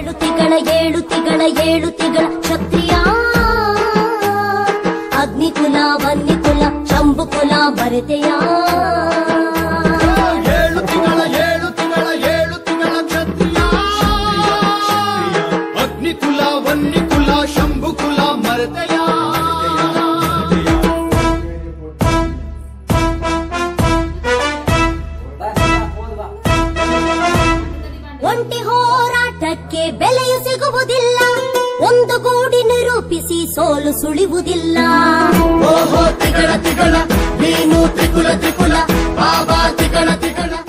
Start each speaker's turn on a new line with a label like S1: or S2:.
S1: ಏಳು ತಿಗಳ ಏಳು ತಿಗಳ ಏಳು ತಿಗಳ ಕ್ಷತ್ರಿಯ ಅಗ್ನಿಕುಲ ವನ್ನಿಕುಲ ಶಂಭುಕುಲ ಭರತೆಯ
S2: ಏಳು ತಿಂಗಳ ಏಳು ತಿಂಗಳ ಏಳು ತಿಂಗಳ ಕ್ಷತ್ರಿಯ ಅಗ್ನಿಕುಲ ವನ್ನಿಕುಲ ಶಂಭುಕುಲ ಮರತೆಯ
S1: ಒಂಟಿ ಹೋರಾಟಕ್ಕೆ ಬೆಲೆಯು ಸಿಗುವುದಿಲ್ಲ ಒಂದು ಗೂಡಿ ನಿರೂಪಿಸಿ ಸೋಲು ಸುಳಿವುದಿಲ್ಲ
S2: ಓಹೋ ತಿಗಳ ತಿಗಳ ನೀನು ತ್ರಿಕುಲ ತ್ರಿಕುಲ ಬಾಬಾ ತಿಗಳ ತಿಗಳ